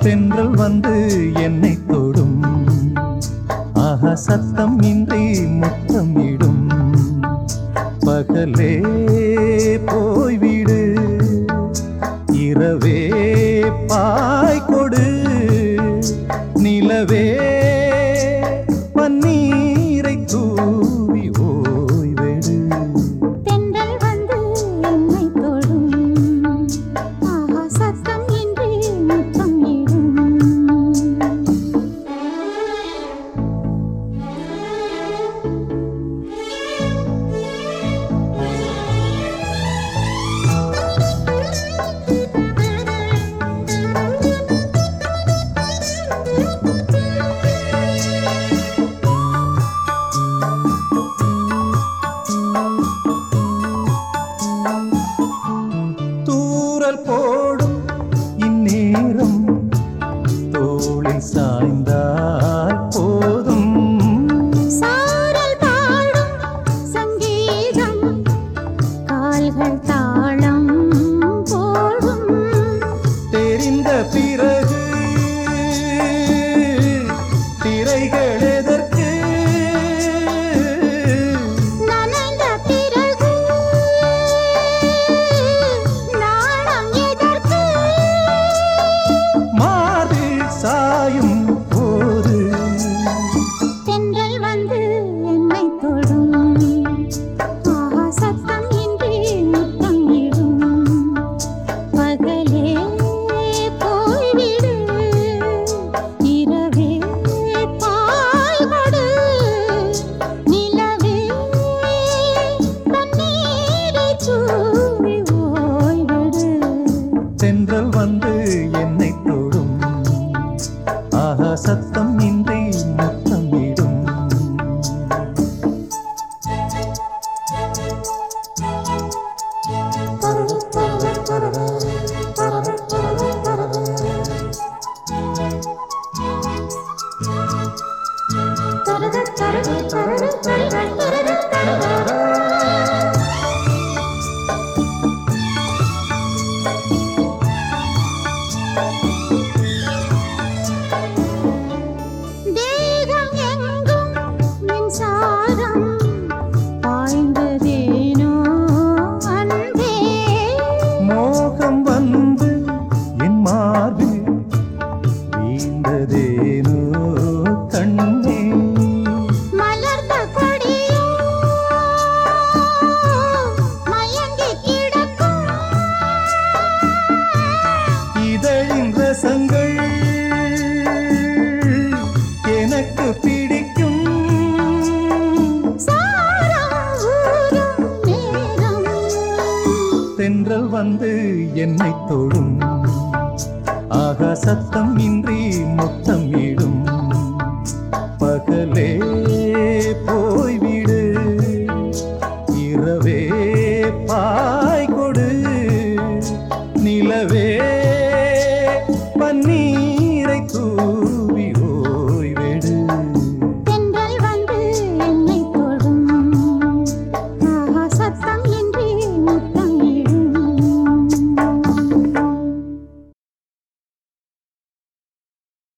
தென்றல் வந்து என்னை தொடும் ஆஹா சத்தம் இன்றி முத்தமிடும் பகலே போய்விடு இரவே பாய் கொடு நிலவே பன்னீரை தூவி ஓய்வெடு தென்றல் வந்து என்னை தொடும் ஆஹா சத்தம் இன்றி முத்தம் இடும் தூரல் போடும் இந்நேரம் தோளில் சாய்ந்தால் போதும் சாரல் பாடும் சங்கீதம் கால்கள் தாளம் போடும் தெரிந்த பிறகு திரைகள் எதற்கு நனைந்த பிறகு நாணம் எதற்கு மாறில் சாயும் போது தென்றல் வந்து என்னை தொடும் ஆஹா சத்தம் இன்றி முத்தம் இடும் பகலே போய்விடு இரவே பாய்கொடு நிலவே தண்ணீரை தூவி ஓய்விடு தென்றல் வந்து என்னை தொடும் ஆஹா சத்தம் இன்றி முத்தமிடும் தேகம் எங்கும் மின்சாரம் பாய்ந்ததேனோ அன்பே மோகம் வந்து என் மார்பில் வீழ்ந்ததேனோ கண்ணே மலர்ந்த கொடியோ மயங்கி கிடக்கும் இதழின் ரசங்கள் எனக்கு பிடிக்கும் சாரம் ஊரும் நேரம் தென்றல் வந்து என்னை தொடும் ஆகா சத்தம் இன்றி முத்தமிடும் பகலே